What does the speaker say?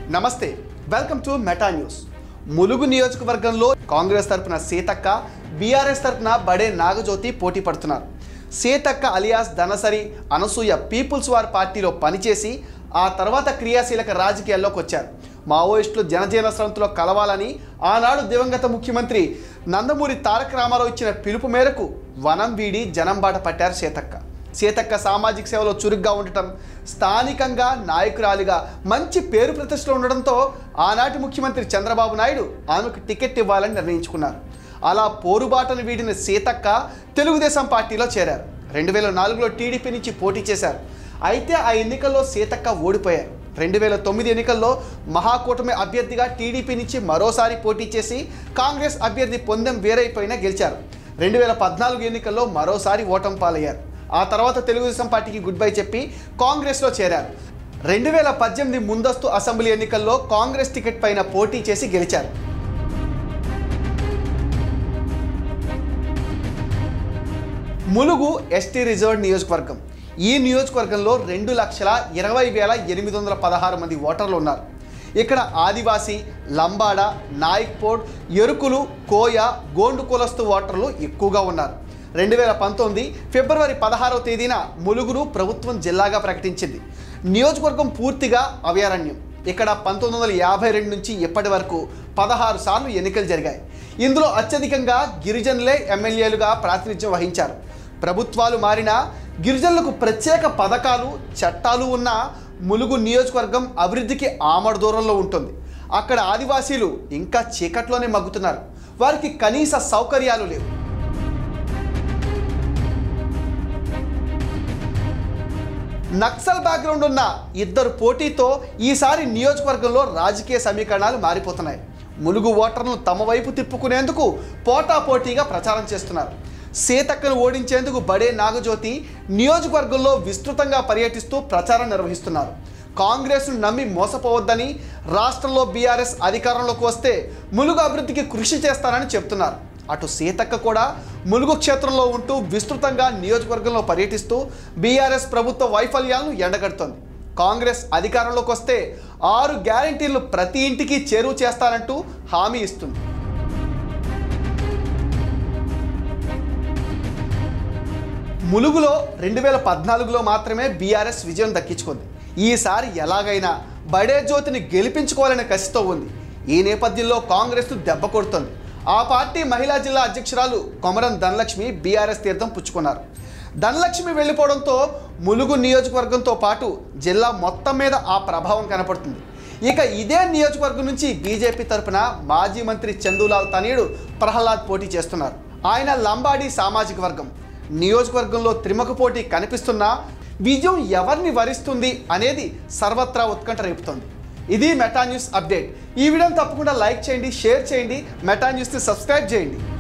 నమస్తే welcome to meta news Mulugu నియోజకవర్గంలో కాంగ్రెస్ తరపున సీతక్క బీఆర్ఎస్ తరపున బడే నాగజ్యోతి పోటీ పడుతున్నారు Seethakka alias Dhanasari Anasuya people's war పార్టీలో పనిచేసి ఆ తర్వాత క్రియాశీలక రాజకీయాల్లోకి వచ్చారు మావోయిస్టులు జనజీవన స్రవంతిలో కలవాలని ఆనాడు దివంగత ముఖ్యమంత్రి నందమూరి తారక రామారావు ఇచ్చిన పిలుపు మేరకు వనం వీడి జనం బాట పట్టారు సీతక్క సీతక్క సామాజిక సేవలో చురుగ్గా ఉండటం స్థానికంగా నాయకురాలిగా మంచి పేరు ప్రతిష్టలు ఉండడంతో ఆనాటి ముఖ్యమంత్రి చంద్రబాబు నాయుడు ఆమెకు టికెట్ ఇవ్వాలని నిర్ణయించుకున్నారు అలా పోరుబాటను వీడిన సీతక్క తెలుగుదేశం పార్టీలో చేరారు రెండు వేల నాలుగులో టీడీపీ నుంచి పోటీ చేశారు అయితే ఆ ఎన్నికల్లో సీతక్క ఓడిపోయారు రెండు వేల తొమ్మిది ఎన్నికల్లో మహాకూటమి అభ్యర్థిగా టీడీపీ నుంచి మరోసారి పోటీ చేసి కాంగ్రెస్ అభ్యర్థి పొందెం వీరైపోయినా గెలిచారు రెండు వేల పద్నాలుగు ఎన్నికల్లో మరోసారి ఓటం పాలయ్యారు ఆ తర్వాత తెలుగుదేశం పార్టీకి గుడ్ బై చెప్పి కాంగ్రెస్లో చేరారు రెండు వేల పద్దెనిమిది ముందస్తు అసెంబ్లీ ఎన్నికల్లో కాంగ్రెస్ టికెట్ పైన పోటీ చేసి గెలిచారు ములుగు ఎస్టీ రిజర్వ్ నియోజకవర్గం ఈ నియోజకవర్గంలో రెండు లక్షల ఇరవై వేల ఎనిమిది వందల పదహారు మంది ఓటర్లు ఉన్నారు ఇక్కడ ఆదివాసీ లంబాడ నాయక్పోడ్ ఎరుకులు కోయ గోండు కులస్తు ఓటర్లు ఎక్కువగా ఉన్నారు రెండు వేల పంతొమ్మిది ఫిబ్రవరి పదహారవ తేదీన ములుగురు ప్రభుత్వం జిల్లాగా ప్రకటించింది నియోజకవర్గం పూర్తిగా అభయారణ్యం ఇక్కడ పంతొమ్మిది వందల యాభై రెండు నుంచి ఇప్పటి వరకు పదహారు సార్లు ఎన్నికలు జరిగాయి ఇందులో అత్యధికంగా గిరిజనులే ఎమ్మెల్యేలుగా ప్రాతినిధ్యం వహించారు ప్రభుత్వాలు మారినా గిరిజనులకు ప్రత్యేక పథకాలు చట్టాలు ఉన్న ములుగు నియోజకవర్గం అభివృద్ధికి ఆమడ దూరంలో ఉంటుంది అక్కడ ఆదివాసీలు ఇంకా చీకట్లోనే మగ్గుతున్నారు వారికి కనీస సౌకర్యాలు లేవు నక్సల్ బ్యాక్గ్రౌండ్ ఉన్న ఇద్దరు పోటీతో ఈసారి నియోజకవర్గంలో రాజకీయ సమీకరణాలు మారిపోతున్నాయి ములుగు ఓటర్లను తమ వైపు తిప్పుకునేందుకు పోటాపోటీగా ప్రచారం చేస్తున్నారు సీతక్కను ఓడించేందుకు బడే నాగజ్యోతి నియోజకవర్గంలో విస్తృతంగా పర్యటిస్తూ ప్రచారం నిర్వహిస్తున్నారు కాంగ్రెస్ను నమ్మి మోసపోవద్దని రాష్ట్రంలో బీఆర్ఎస్ అధికారంలోకి వస్తే ములుగు అభివృద్ధికి కృషి చేస్తారని చెప్తున్నారు అటు సీతక్క కూడా ములుగు క్షేత్రంలో ఉంటూ విస్తృతంగా నియోజకవర్గంలో పర్యటిస్తూ బీఆర్ఎస్ ప్రభుత్వ వైఫల్యాలను ఎండగడుతోంది కాంగ్రెస్ అధికారంలోకి వస్తే ఆరు గ్యారంటీలు ప్రతి ఇంటికి చేరువ చేస్తానంటూ హామీ ఇస్తుంది ములుగులో రెండు వేల పద్నాలుగులో మాత్రమే బీఆర్ఎస్ విజయం దక్కించుకుంది ఈసారి ఎలాగైనా బడే జ్యోతిని గెలిపించుకోవాలనే కసితో ఉంది ఈ నేపథ్యంలో కాంగ్రెస్ను దెబ్బ కొడుతోంది ఆ పార్టీ మహిళా జిల్లా అధ్యక్షురాలు కొమరం ధనలక్ష్మి బీఆర్ఎస్ తీర్థం పుచ్చుకున్నారు ధనలక్ష్మి వెళ్ళిపోవడంతో ములుగు నియోజకవర్గంతో పాటు జిల్లా మొత్తం మీద ఆ ప్రభావం కనపడుతుంది ఇక ఇదే నియోజకవర్గం నుంచి బీజేపీ తరపున మాజీ మంత్రి చందూలాల్ తనయుడు ప్రహ్లాద్ పోటీ చేస్తున్నారు ఆయన లంబాడి సామాజిక వర్గం నియోజకవర్గంలో త్రిముఖ పోటీ కనిపిస్తున్నా విజయం ఎవరిని వరిస్తుంది అనేది సర్వత్రా ఉత్కంఠ రేపుతోంది ఇది మెటా న్యూస్ అప్డేట్ ఈ వీడియోని తప్పకుండా లైక్ చేయండి షేర్ చేయండి మెటా న్యూస్ని సబ్స్క్రైబ్ చేయండి